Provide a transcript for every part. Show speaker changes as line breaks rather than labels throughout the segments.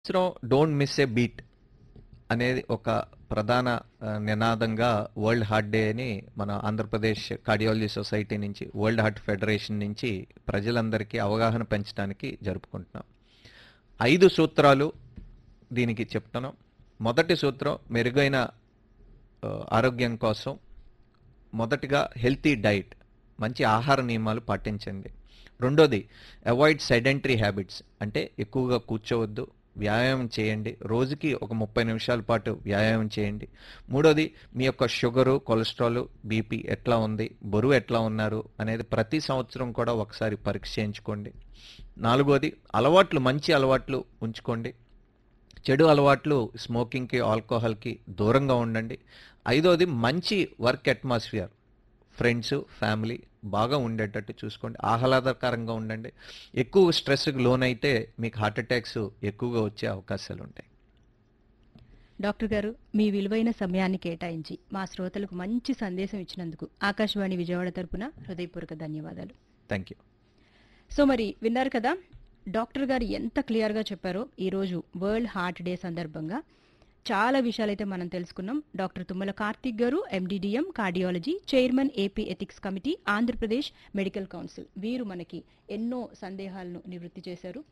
సంవత్సరం don't miss A beat అనేది ఒక ప్రధాన ఆ, నినాదంగా వరల్డ్ హార్ట్ డే అని మన ఆంధ్రప్రదేశ్ కార్డియాలజీ సొసైటీ నుంచి వరల్డ్ హార్ట్ ఫెడరేషన్ నుంచి ప్రజలందరికీ అవగాహన పెంచడానికి జరుపుకుంటున్నాం ఐదు సూత్రాలు దీనికి చెప్తున్నాం మొదటి సూత్రం మెరుగైన ఆ, ఆరోగ్యం కోసం మొదటిగా హెల్తీ డైట్ మంచి ఆహార నియమాలు పాటించండి రెండోది అవాయిడ్ సెడెంటరీ హ్యాబిట్స్ అంటే ఎక్కువగా కూర్చోవద్దు వ్యాయామం చేయండి రోజుకి ఒక ముప్పై నిమిషాల పాటు వ్యాయామం చేయండి మూడోది మీ యొక్క షుగరు కొలెస్ట్రాల్ బీపీ ఎట్లా ఉంది బరువు ఎట్లా ఉన్నారు అనేది ప్రతి సంవత్సరం కూడా ఒకసారి పరీక్ష చేయించుకోండి నాలుగోది అలవాట్లు మంచి అలవాట్లు ఉంచుకోండి చెడు అలవాట్లు స్మోకింగ్కి ఆల్కహాల్కి దూరంగా ఉండండి ఐదోది మంచి వర్క్ అట్మాస్ఫియర్ ఫ్రెండ్స్ ఫ్యామిలీ బాగా ఉండేటట్టు చూసుకోండి ఆహ్లాదకరంగా ఉండండి ఎక్కువ స్ట్రెస్కి లోనైతే మీకు హార్ట్ అటాక్స్ ఎక్కువగా వచ్చే అవకాశాలు ఉంటాయి
డాక్టర్ గారు మీ విలువైన సమయాన్ని కేటాయించి మా శ్రోతలకు మంచి సందేశం ఇచ్చినందుకు ఆకాశవాణి విజయవాడ తరపున హృదయపూర్వక ధన్యవాదాలు
థ్యాంక్ యూ
సో మరి విన్నారు కదా డాక్టర్ గారు ఎంత క్లియర్గా చెప్పారో ఈరోజు వరల్డ్ హార్ట్ డే సందర్భంగా చాలా విషయాలైతే మనం తెలుసుకున్నాం doctor Tummala Karthik garu MD DM cardiology chairman AP ethics committee Andhra Pradesh Medical Council వీరు మనకి ఎన్నో సందేహాలను నివృత్తి చేశారు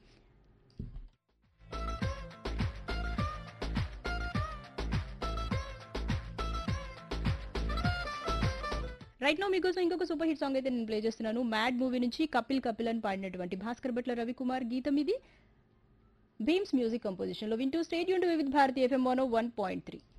రైట్ నో మీకోసం ఇంకొక సూపర్ హిట్ సాంగ్ అయితే నేను ప్లే చేస్తున్నాను మ్యాడ్ మూవీ నుంచి కపిల్ కపిల్ అని పాడినటువంటి భాస్కర్ భట్ల రవికుమార్ గీతం ఇది బీమ్స్ మ్యూజిక్ కంపోజిషన్ లో వింటూ stadium with Bharati FM one point three